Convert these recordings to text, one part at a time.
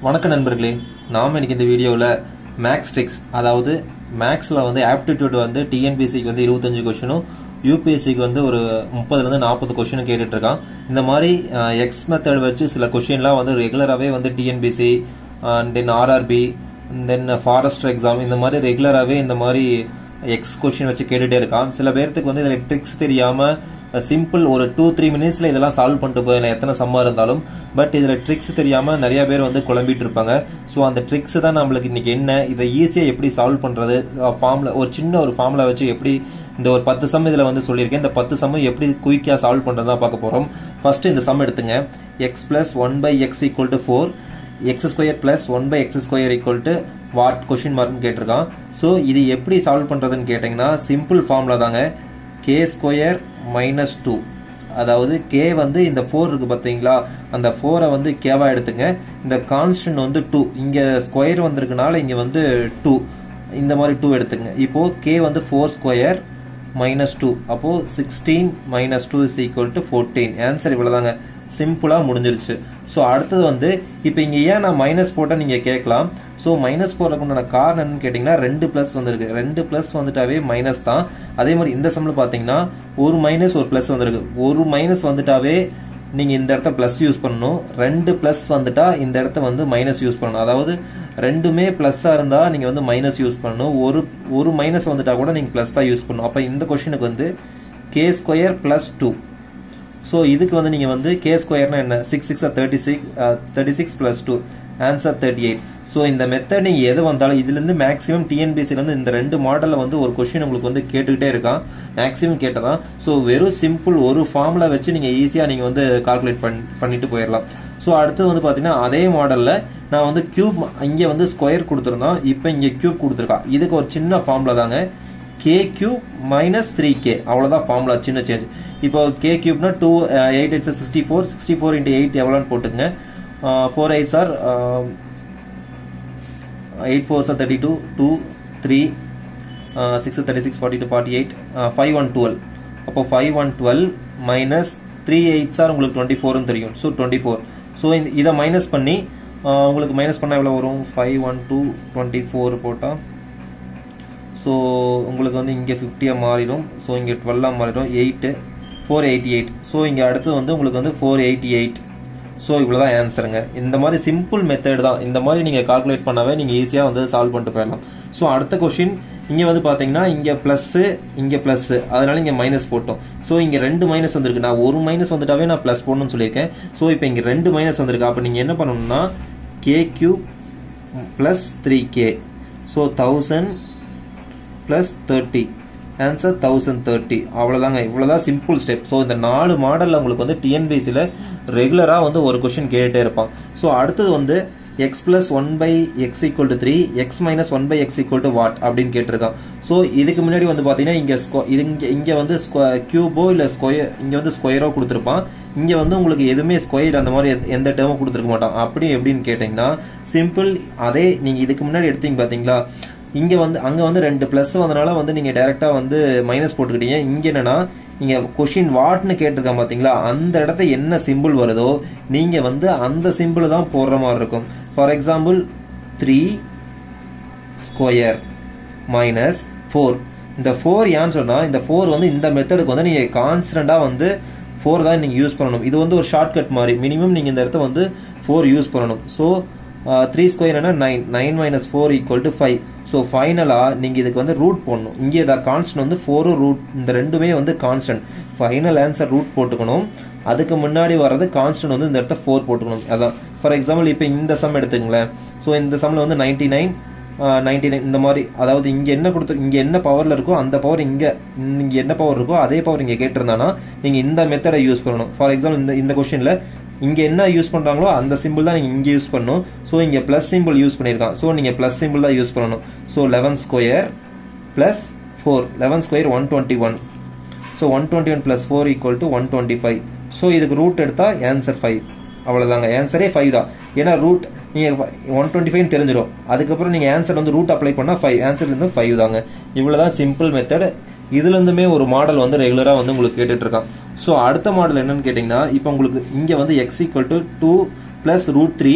வணக்கம் நண்பர்களே நாம் இன்னைக்கு இந்த வீடியோவில் மேக்ஸ் ட்ரிக்ஸ் அதாவது மேக்ஸில் வந்து ஆப்டிடியூட் வந்து டிஎன்பிசிக்கு வந்து இருபத்தஞ்சு கொஷினும் யூபிஎஸ்சிக்கு வந்து ஒரு முப்பதுலேருந்து நாற்பது கொஷினும் கேட்டுட்டு இருக்கான் இந்த மாதிரி எக்ஸ் மெத்தட் வச்சு சில கொஷின்லாம் வந்து ரெகுலராகவே வந்து TNPSC then RRB then forester exam இந்த மாதிரி ரெகுலராகவே இந்த மாதிரி எக்ஸ் கொஷின் வச்சு கேட்டுட்டே இருக்கான் சில பேர்த்துக்கு வந்து இதில் ட்ரிக்ஸ் தெரியாமல் சிம்பிள் ஒரு டூ த்ரீ மினிட்ஸ்ல இதெல்லாம் சால்வ் பண்ணிட்டு போயிடலாம் எத்தனை சம்மா இருந்தாலும் பட் இதுல ட்ரிக்ஸ் தெரியாம நிறைய பேர் வந்து குழம்பிட்டு இருப்பாங்க ஸோ அந்த ட்ரிக்ஸ் தான் நம்மளுக்கு இன்னைக்கு என்ன இதை ஈஸியா எப்படி சால்வ் பண்றது ஃபார்ம்ல ஒரு சின்ன ஒரு ஃபார்ம்ல வச்சு எப்படி இந்த ஒரு பத்து சம் இதுல வந்து சொல்லியிருக்கேன் இந்த பத்து சம் எப்படி குயிக்கா சால்வ் பண்றதா பார்க்க போறோம் ஃபர்ஸ்ட் இந்த சம் எடுத்துங்க x plus one by X equal to four x square plus one by X square equal to what question மார்க்னு கேட்டிருக்கான் ஸோ இது எப்படி சால்வ் பண்றதுன்னு கேட்டீங்கன்னா சிம்பிள் ஃபார்ம்ல தாங்க கே ஸ்கொயர் மைனஸ் டூ அதாவது கே வந்து இந்த ஃபோர் இருக்கு பார்த்தீங்களா அந்த ஃபோரை வந்து கேவா எடுத்துங்க இந்த கான்ஸ்டன்ட் வந்து டூ இங்க ஸ்கொயர் வந்திருக்கனால இங்க வந்து டூ இந்த மாதிரி டூ எடுத்துங்க இப்போ கே வந்து ஃபோர் ஸ்கொயர் மைனஸ் டூ அப்போ sixteen minus two is equal to fourteen answer இவ்வளவுதாங்க சிம்பிளா முடிஞ்சிருச்சு ஸோ அடுத்தது வந்து இப்போ இங்க ஏன் நான் மைனஸ் போட்டா நீங்க கேட்கலாம் ஸோ மைனஸ் போடுறதுக்கு உண்டான காரணம் என்னன்னு கேட்டீங்கன்னா ரெண்டு பிளஸ் வந்திருக்கு ரெண்டு பிளஸ் வந்துட்டாவே மைனஸ் தான் அதே மாதிரி இந்த சம்ல பாத்தீங்கன்னா ஒரு மைனஸ் ஒரு பிளஸ் வந்திருக்கு ஒரு மைனஸ் வந்துட்டாவே நீங்க இந்த இடத்த பிளஸ் யூஸ் பண்ணணும் ரெண்டு பிளஸ் வந்துட்டா இந்த இடத்த வந்து மைனஸ் யூஸ் பண்ணணும் அதாவது ரெண்டுமே பிளஸ்ஸா இருந்தா நீங்க வந்து மைனஸ் யூஸ் பண்ணணும் ஒரு ஒரு மைனஸ் வந்துட்டா கூட நீங்க பிளஸ் தான் யூஸ் பண்ணணும் அப்ப இந்த கொஸ்டினுக்கு வந்து K square plus two so இதுக்கு வந்து நீங்கள் வந்து கே ஸ்கொயர்னா என்ன six six thirty six thirty six plus two answer thirty eight so இந்த மெத்தட் நீங்கள் எது வந்தாலும் இதுலேருந்து மேக்ஸிமம் டிஎன்பிசிலேருந்து இந்த ரெண்டு மாடலில் வந்து ஒரு கொஷின் உங்களுக்கு வந்து கேட்டுக்கிட்டே இருக்கான் மேக்ஸிமம் கேட்டதான் ஸோ வெறும் சிம்பிள் ஒரு ஃபார்முலா வச்சு நீங்கள் ஈஸியாக நீங்கள் வந்து கால்குலேட் பண்ணி பண்ணிட்டு போயிடலாம் ஸோ அடுத்து வந்து பார்த்தீங்கன்னா அதே மாடலில் நான் வந்து கியூப் இங்கே வந்து ஸ்கொயர் கொடுத்துருந்தோம் இப்போ இங்கே கியூப் கொடுத்துருக்கான் இதுக்கு ஒரு சின்ன ஃபார்முலா தாங்க K cube minus three K அவ்வளோதான் ஃபார்முலா சின்ன சேஞ்ச் இப்போ கே கியூப்னா two eight eights sixty four sixty four into eight எவ்வளோன்னு போட்டுங்க four eight sir eight four sir thirty two two three six thirty six forty two forty eight five one twelve அப்போ five one twelve minus three eight sir உங்களுக்கு twenty ஃபோர்னு தெரியும் so twenty four so இதை minus பண்ணி உங்களுக்கு minus பண்ணால் எவ்வளோ வரும் five one two twenty four போட்டால் ஸோ உங்களுக்கு வந்து இங்கே ஃபிஃப்டியாக மாறிடும் ஸோ இங்கே டுவெல்லாக மாறிடும் eight four eighty eight so இங்கே அடுத்து வந்து உங்களுக்கு வந்து ஃபோர் எயிட்டி எயிட் ஸோ இவ்வளோதான் ஆன்சருங்க இந்த மாதிரி சிம்பிள் மெத்தட் தான் இந்த மாதிரி நீங்கள் கால்குலேட் பண்ணாவே நீங்கள் ஈஸியாக வந்து சால்வ் பண்ணிட்டு போயிடலாம் ஸோ அடுத்த கொஷின் இங்கே வந்து பார்த்தீங்கன்னா இங்கே ப்ளஸ்ஸு இங்கே ப்ளஸ்ஸு அதனால இங்கே மைனஸ் போட்டோம் ஸோ இங்கே ரெண்டு மைனஸ் வந்திருக்கு நான் ஒரு மைனஸ் வந்துட்டாவே நான் ப்ளஸ் போடணும்னு சொல்லியிருக்கேன் ஸோ இப்போ இங்கே ரெண்டு மைனஸ் வந்திருக்கு அப்போ நீங்கள் என்ன பண்ணணும்னா K cube plus three K so thousand plus thirty answer thousand thirty அவ்வளோதாங்க இவ்வளோதான் சிம்பிள் ஸ்டெப் ஸோ இந்த நாலு மாடலில் உங்களுக்கு வந்து டிஎன்பிசியில் ரெகுலராக வந்து ஒரு கொஷின் கேட்டுட்டே இருப்பான் ஸோ அடுத்தது வந்து X plus one by X equal to three X minus one by X equal to what அப்படின்னு கேட்டிருக்கான் ஸோ இதுக்கு முன்னாடி வந்து பார்த்தீங்கன்னா இங்கே இது இங்கே இங்கே வந்து கியூபோ இல்லை ஸ்கொயர் இங்கே வந்து ஸ்கொயரோ கொடுத்துருப்பான் இங்கே வந்து உங்களுக்கு எதுவுமே ஸ்கொயர் அந்த மாதிரி எந்த டேர்மும் கொடுத்துருக்க மாட்டான் அப்படி எப்படின்னு கேட்டிங்கன்னா சிம்பிள் அதே நீங்கள் இதுக்கு முன்னாடி எடுத்தீங்க பார்த்தீங்களா இங்க வந்து அங்க வந்து ரெண்டு பிளஸ் வந்தனால வந்து நீங்க டைரக்டா வந்து மைனஸ் போட்டுக்கிட்டீங்க இங்க என்னன்னா நீங்க கொஷின் வாட்னு கேட்டிருக்கான் பாத்தீங்களா அந்த இடத்த என்ன சிம்பிள் வருதோ நீங்க வந்து அந்த சிம்பிள் தான் போடுற மாதிரி இருக்கும் for example three square minus four இந்த ஃபோர் ஏன்னு சொன்னா இந்த ஃபோர் வந்து இந்த மெத்தடுக்கு வந்து நீங்க கான்ஸ்டண்டா வந்து ஃபோர் தான் நீங்க யூஸ் பண்ணணும் இது வந்து ஒரு ஷார்ட்கட் மாதிரி மினிமம் நீங்க இந்த இடத்த வந்து ஃபோர் யூஸ் பண்ணணும் so three square nine nine minus four equal to five so ஃபைனலாக நீங்கள் இதுக்கு வந்து ரூட் போடணும் இங்கே இதை கான்ஸ்டன்ட் வந்து ஃபோரும் ரூட் இந்த ரெண்டுமே வந்து கான்ஸ்டன்ட் ஃபைனல் ஆன்சர் ரூட் போட்டுக்கணும் அதுக்கு முன்னாடி வர்றது கான்ஸ்டன்ட் வந்து இந்த இடத்த ஃபோர் போட்டுக்கணும் அதான் ஃபார் எக்ஸாம்பிள் இப்போ இந்த சம் எடுத்துங்களேன் ஸோ இந்த சம்மில் வந்து நைன்டி நைன் நைன்டி நைன் இந்த மாதிரி அதாவது இங்கே என்ன கொடுத்து இங்கே என்ன பவரில் இருக்கோ அந்த பவர் இங்கே இங்கே என்ன பவர் இருக்கோ அதே பவர் இங்கே கேட்டிருந்தானா நீங்கள் இந்த மெத்தடை யூஸ் பண்ணணும் ஃபார் எக்ஸாம்பிள் இந்த இந்த கொஸ்டினில் இங்க என்ன யூஸ் பண்றாங்களோ அந்த சிம்பிள் தான் நீங்க இங்க யூஸ் பண்ணணும் ஸோ இங்க பிளஸ் சிம்பிள் யூஸ் பண்ணிருக்கான் ஸோ நீங்க பிளஸ் சிம்பிள் தான் யூஸ் பண்ணணும் so eleven square plus four eleven square one twenty one so one twenty one plus four equal to one twenty five so இதுக்கு root எடுத்தா answer five அவ்வளோதாங்க ஆன்சரே five தான் ஏன்னா ரூட் நீங்க ஒன் டுவெண்ட்டி ஃபைவ் தெரிஞ்சிடும் அதுக்கப்புறம் நீங்க ஆன்சர் வந்து ரூட் அப்ளை பண்ணா ஃபைவ் ஆன்சர் இருந்து ஃபைவ் தாங்க இவ்வளவுதான் சிம்பிள் மெத்தட் இதுல இருந்துமே ஒரு மாடல் வந்து ரெகுலரா வந்து உங்களுக்கு கேட்டுட்டு இருக்கான் ஸோ அடுத்த மாடல் என்னன்னு கேட்டீங்கன்னா இப்போ உங்களுக்கு இங்க வந்து X equal to two plus root three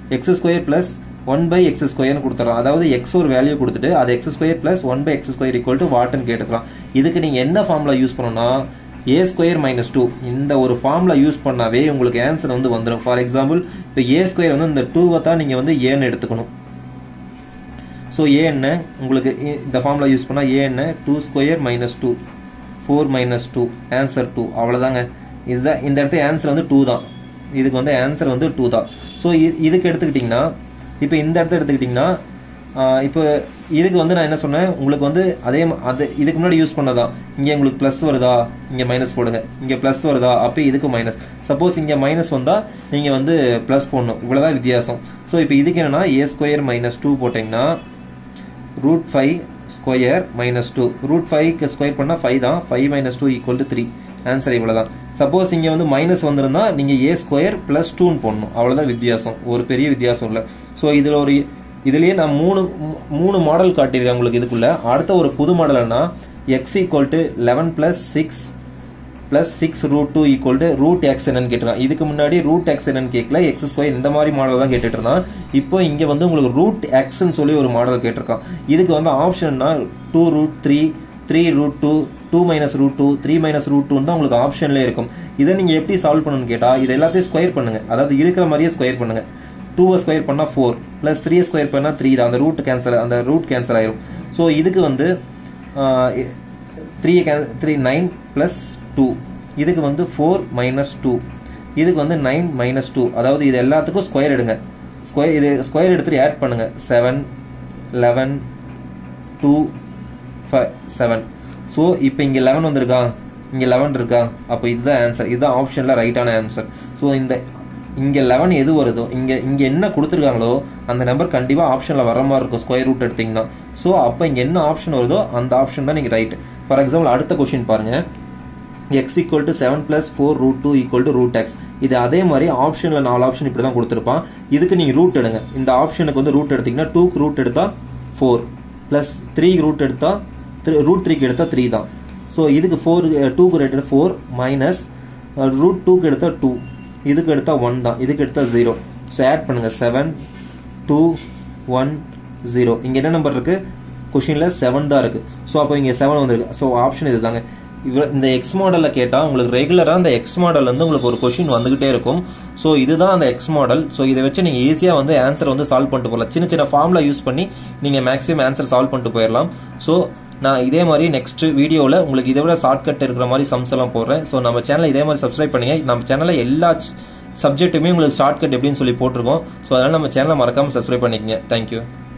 X square plus one by X ஸ்கொயர்னு கொடுத்துறோம் அதாவது எக்ஸ் ஒரு வேல்யூ கொடுத்துட்டு அது X square plus one by X square equal to வாட்னு கேட்டுக்கலாம் இதுக்கு நீங்க என்ன ஃபார்முலா யூஸ் பண்ணணும்னா ஏ ஸ்கொயர் மைனஸ் டூ இந்த ஒரு ஃபார்முலா யூஸ் பண்ணாவே உங்களுக்கு ஆன்சர் வந்து வந்துடும் ஃபார் எக்ஸாம்பிள் இப்போ ஏ ஸ்கொயர் வந்து இந்த டூவை தான் நீங்க வந்து ஏன்னு எடுத்துக்கணும் ஸோ ஏ என்ன உங்களுக்கு இ- இந்த ஃபார்முலா யூஸ் பண்ணா ஏ என்ன two square minus two four minus two answer two அவ்வளோதாங்க இதுதான் இந்த இடத்துல ஆன்சர் வந்து டூ தான் இதுக்கு வந்து ஆன்சர் வந்து டூ தான் ஸோ இதுக்கு எடுத்துக்கிட்டிங்கன்னா இப்போ இந்த இடத்த எடுத்துக்கிட்டிங்கன்னா ஆஹ் இப்போ இதுக்கு வந்து நான் என்ன சொன்னேன் உங்களுக்கு வந்து அதே ம- அது இதுக்கு முன்னாடி யூஸ் பண்ணதான் இங்கே உங்களுக்கு ப்ளஸ் வருதா இங்கே மைனஸ் போடுங்க இங்கே ப்ளஸ் வருதா அப்போ இதுக்கு மைனஸ் சப்போஸ் இங்கே மைனஸ் வந்தா நீங்கள் வந்து ப்ளஸ் போடணும் இவ்வளோதான் வித்தியாசம் ஸோ இப்போ இதுக்கு என்னன்னா ஏ ஸ்கொயர் மைனஸ் டூ போட்டிங்கன்னா root five square minus two root ஃபைவ்க்கு ஸ்கொயர் பண்ணால் ஃபைவ் தான் five minus two equal to three answer இவ்வளோதான் சப்போஸ் இங்கே வந்து மைனஸ் வந்திருந்தா நீங்கள் ஏ ஸ்கொயர் ப்ளஸ் டூன்னு போடணும் அவ்வளோதான் வித்தியாசம் ஒரு பெரிய வித்தியாசம் இல்லை ஸோ இதில் ஒரு இதுலயே நான் மூணு மூ- மூணு மாடல் காட்டியிருக்கேன் உங்களுக்கு இதுக்குள்ள அடுத்த ஒரு புது மாடல்னா X equal to eleven plus six plus six root two equal to root X என்னன்னு கேட்டிருக்கான் இதுக்கு முன்னாடி ரூட் எக்ஸ் என்னன்னு கேட்கல எக்ஸ் ஸ்கொயர் இந்த மாதிரி மாடல் தான் கேட்டுட்டு இருந்தான் இப்போ இங்க வந்து உங்களுக்கு ரூட் எக்ஸ்ன்னு சொல்லி ஒரு மாடல் கேட்டிருக்கான் இதுக்கு வந்து ஆப்ஷன்னா two root three three root two two minus root two three minus root two தான் உங்களுக்கு ஆப்ஷன்ல இருக்கும் இதை நீங்க எப்படி சால்வ் பண்ணணும்னு கேட்டா இது எல்லாத்தையும் ஸ்கொயர் பண்ணுங்க அதாவது இருக்கிற மாதிரியே ஸ்கொயர் பண்ணுங்க டூவை ஸ்கொயர் பண்ணா ஃபோர் பிளஸ் த்ரீ ஸ்கொயர் பண்ணா த்ரீ தான் அந்த ரூட் கேன்சல் அந்த ரூட் கேன்சல் ஆயிரும் ஸோ இதுக்கு வந்து three three nine plus two இதுக்கு வந்து ஃபோர் மைனஸ் டூ இதுக்கு வந்து நைன் மைனஸ் டூ அதாவது இது எல்லாத்துக்கும் ஸ்கொயர் எடுங்க ஸ்கொயர் இது ஸ்கொயர் எடுத்துட்டு ஆட் பண்ணுங்க seven eleven two five seven so இப்போ இங்கே லெவன் வந்திருக்கா இங்கே லெவன் இருக்கா அப்போ இதுதான் ஆன்சர் இதுதான் ஆப்ஷனில் ரைட்டான ஆன்சர் ஸோ இந்த இங்கே லெவன் எது வருதோ இங்கே இங்கே என்ன கொடுத்துருக்காங்களோ அந்த நம்பர் கண்டிப்பாக ஆப்ஷனில் வர மாதிரி இருக்கும் ஸ்கொயர் ரூட் எடுத்தீங்கன்னா ஸோ அப்போ இங்கே என்ன ஆப்ஷன் வருதோ அந்த ஆப்ஷன் தான் நீங்கள் ரைட் ஃபார் எக்ஸாம்பிள் அடுத்த கொஸ்டின் பாருங்க X equal to seven plus four root two equal to root X இது அதே மாதிரி ஆப்ஷன்ல நாலு ஆப்ஷன் இப்படி தான் கொடுத்துருப்பான் இதுக்கு நீங்க ரூட் எடுங்க இந்த ஆப்ஷனுக்கு வந்து ரூட் எடுத்தீங்கன்னா டூக்கு ரூட் எடுத்தா ஃபோர் பிளஸ் த்ரீ ரூட் எடுத்தா ரூட் த்ரீக்கு எடுத்தா த்ரீ தான் ஸோ இதுக்கு ஃபோர் டூக்கு ரேட் ஃபோர் மைனஸ் ரூட் டூக்கு எடுத்தா டூ இதுக்கு எடுத்தா ஒன் தான் இதுக்கு எடுத்தா ஜீரோ ஸோ ஆட் பண்ணுங்க செவன் டூ ஒன் ஜீரோ இங்க என்ன நம்பர் இருக்கு கொஷின்ல செவன் தான் இருக்கு ஸோ அப்போ இங்க செவன் வந்திருக்கு ஸோ ஆப்ஷன் இதுதாங்க இவ இந்த எக்ஸ் மாடல்ல கேட்டா உங்களுக்கு ரெகுலரா அந்த எக்ஸ் மாடல் வந்து உங்களுக்கு ஒரு கொஷின் வந்துகிட்டே இருக்கும் ஸோ இதுதான் அந்த எக்ஸ் மாடல் ஸோ இதை வச்சு நீங்க ஈஸியா வந்து ஆன்சர் வந்து சால்வ் பண்ணிட்டு போகலாம் சின்ன சின்ன ஃபார்ம்ல யூஸ் பண்ணி நீங்க மேக்ஸிமம் ஆன்சர் சால்வ் பண்ணிட்டு போயிடலாம் ஸோ நான் இதே மாதிரி நெக்ஸ்ட் வீடியோவில் உங்களுக்கு இதை விட ஷார்ட்கட் இருக்கிற மாதிரி சம்ஸ் எல்லாம் போடுறேன் ஸோ நம்ம சேனலை இதே மாதிரி சப்ஸ்கிரைப் பண்ணுங்க நம்ம சேனலில் எல்லா சப்ஜெக்ட்டுமே உங்களுக்கு ஷார்ட்கட் எப்படின்னு சொல்லி போட்டிருக்கோம் ஸோ அதனால நம்ம சேனலை மறக்காம சப்ஸ்கிரைப் பண்ணிக்கங்க தேங்க்யூ